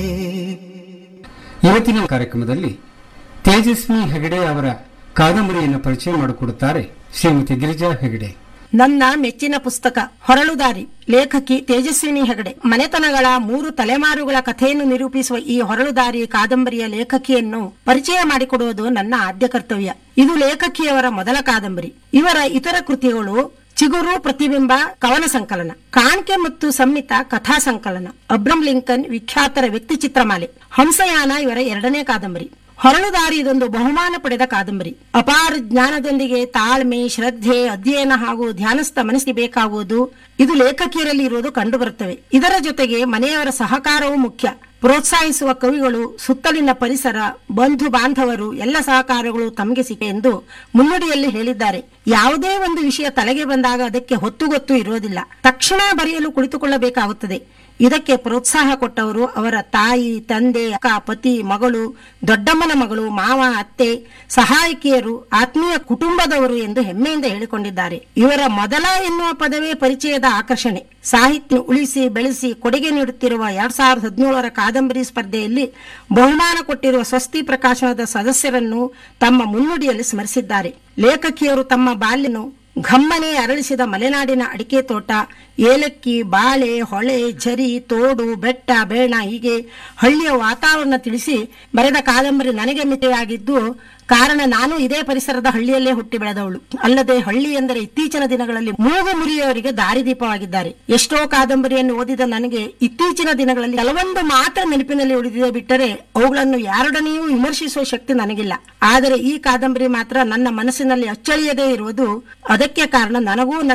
ಇವತ್ತಿನ ಕಾರ್ಯಕ್ರಮದಲ್ಲಿ ತೇಜಸ್ವಿನಿ ಹೆಗಡೆ ಅವರ ಕಾದಂಬರಿಯನ್ನು ಪರಿಚಯ ಮಾಡಿಕೊಡುತ್ತಾರೆ ಶ್ರೀಮತಿ ಗಿರಿಜಾ ಹೆಗಡೆ ನನ್ನ ಮೆಚ್ಚಿನ ಪುಸ್ತಕ ಹೊರಳುದಾರಿ ಲೇಖಕಿ ತೇಜಸ್ವಿನಿ ಹೆಗಡೆ ಮನೆತನಗಳ ಮೂರು ತಲೆಮಾರುಗಳ ಕಥೆಯನ್ನು ನಿರೂಪಿಸುವ ಈ ಹೊರಳುದಾರಿ ಕಾದಂಬರಿಯ ಲೇಖಕಿಯನ್ನು ಪರಿಚಯ ಮಾಡಿಕೊಡುವುದು ನನ್ನ ಆದ್ಯ ಕರ್ತವ್ಯ ಇದು ಲೇಖಕಿಯವರ ಮೊದಲ ಕಾದಂಬರಿ ಇವರ ಇತರ ಕೃತಿಗಳು ಚಿಗುರು ಪ್ರತಿಬಿಂಬ ಕವನ ಸಂಕಲನ ಕಾಣ್ಕೆ ಮತ್ತು ಸಂಮಿತ ಕಥಾ ಸಂಕಲನ ಅಬ್ರಂ ಲಿಂಕನ್ ವಿಖ್ಯಾತರ ವ್ಯಕ್ತಿ ಚಿತ್ರಮಾಲೆ ಹಂಸಯಾನ ಇವರ ಎರಡನೇ ಕಾದಂಬರಿ ಹೊರಳುದಾರಿ ಇದೊಂದು ಬಹುಮಾನ ಪಡೆದ ಕಾದಂಬರಿ ಅಪಾರ ಜ್ಞಾನದೊಂದಿಗೆ ತಾಳ್ಮೆ ಶ್ರದ್ಧೆ ಅಧ್ಯಯನ ಹಾಗೂ ಧ್ಯಾನಸ್ಥ ಮನಸ್ಸಿಗೆ ಬೇಕಾಗುವುದು ಇದು ಲೇಖಕಿಯರಲ್ಲಿ ಇರುವುದು ಕಂಡುಬರುತ್ತವೆ ಇದರ ಜೊತೆಗೆ ಮನೆಯವರ ಸಹಕಾರವೂ ಮುಖ್ಯ ಪ್ರೋತ್ಸಾಹಿಸುವ ಕವಿಗಳು ಸುತ್ತಲಿನ ಪರಿಸರ ಬಂಧು ಬಾಂಧವರು ಎಲ್ಲ ಸಹಕಾರಗಳು ತಮಗೆ ಸಿಕ್ಕೆ ಎಂದು ಮುನ್ನುಡಿಯಲ್ಲಿ ಹೇಳಿದ್ದಾರೆ ಯಾವುದೇ ಒಂದು ವಿಷಯ ತಲೆಗೆ ಬಂದಾಗ ಅದಕ್ಕೆ ಹೊತ್ತುಗೊತ್ತು ಇರೋದಿಲ್ಲ ತಕ್ಷಣ ಬರೆಯಲು ಕುಳಿತುಕೊಳ್ಳಬೇಕಾಗುತ್ತದೆ ಇದಕ್ಕೆ ಪ್ರೋತ್ಸಾಹ ಕೊಟ್ಟವರು ಅವರ ತಾಯಿ ತಂದೆ ಅಕ್ಕ ಪತಿ ಮಗಳು ದೊಡ್ಡಮ್ಮನ ಮಗಳು ಮಾವ ಅತ್ತೆ ಸಹಾಯಕಿಯರು ಆತ್ಮೀಯ ಕುಟುಂಬದವರು ಎಂದು ಹೆಮ್ಮೆಯಿಂದ ಹೇಳಿಕೊಂಡಿದ್ದಾರೆ ಇವರ ಮೊದಲ ಎನ್ನುವ ಪದವೇ ಪರಿಚಯದ ಆಕರ್ಷಣೆ ಸಾಹಿತ್ಯ ಉಳಿಸಿ ಬೆಳೆಸಿ ಕೊಡುಗೆ ನೀಡುತ್ತಿರುವ ಎರಡ್ ಸಾವಿರದ ಹದಿನೇಳರ ಕಾದಂಬರಿ ಸ್ಪರ್ಧೆಯಲ್ಲಿ ಬಹುಮಾನ ಕೊಟ್ಟಿರುವ ಸ್ವಸ್ತಿ ಪ್ರಕಾಶನದ ಸದಸ್ಯರನ್ನು ತಮ್ಮ ಮುನ್ನುಡಿಯಲ್ಲಿ ಸ್ಮರಿಸಿದ್ದಾರೆ ಲೇಖಕಿಯರು ತಮ್ಮ ಬಾಲ್ಯನು ಘಮ್ಮನೆ ಅರಳಿಸಿದ ಮಲೆನಾಡಿನ ಅಡಿಕೆ ತೋಟ ಏಲಕ್ಕಿ ಬಾಳೆ ಹೊಳೆ ಝರಿ ತೋಡು ಬೆಟ್ಟ ಬೇಣ ಹೀಗೆ ಹಳ್ಳಿಯ ವಾತಾವರಣ ತಿಳಿಸಿ ಬರೆದ ಕಾದಂಬರಿ ನನಗೆ ಮಿತಿಯಾಗಿದ್ದು ಕಾರಣ ನಾನು ಇದೇ ಪರಿಸರದ ಹಳ್ಳಿಯಲ್ಲೇ ಹುಟ್ಟಿ ಬೆಳೆದವಳು ಅಲ್ಲದೆ ಹಳ್ಳಿ ಎಂದರೆ ಇತ್ತೀಚಿನ ದಿನಗಳಲ್ಲಿ ಮೂಗು ಮುರಿಯವರಿಗೆ ದಾರಿದೀಪವಾಗಿದ್ದಾರೆ ಎಷ್ಟೋ ಕಾದಂಬರಿಯನ್ನು ಓದಿದ ನನಗೆ ಇತ್ತೀಚಿನ ದಿನಗಳಲ್ಲಿ ಕೆಲವೊಂದು ಮಾತ್ರ ನೆನಪಿನಲ್ಲಿ ಉಳಿದಿದೆ ಬಿಟ್ಟರೆ ಅವುಗಳನ್ನು ಯಾರೊಡನೆಯೂ ವಿಮರ್ಶಿಸುವ ಶಕ್ತಿ ನನಗಿಲ್ಲ ಆದರೆ ಈ ಕಾದಂಬರಿ ಮಾತ್ರ ನನ್ನ ಮನಸ್ಸಿನಲ್ಲಿ ಅಚ್ಚಳಿಯದೇ ಇರುವುದು ಅದಕ್ಕೆ ಕಾರಣ ನನಗೂ ನನ್ನ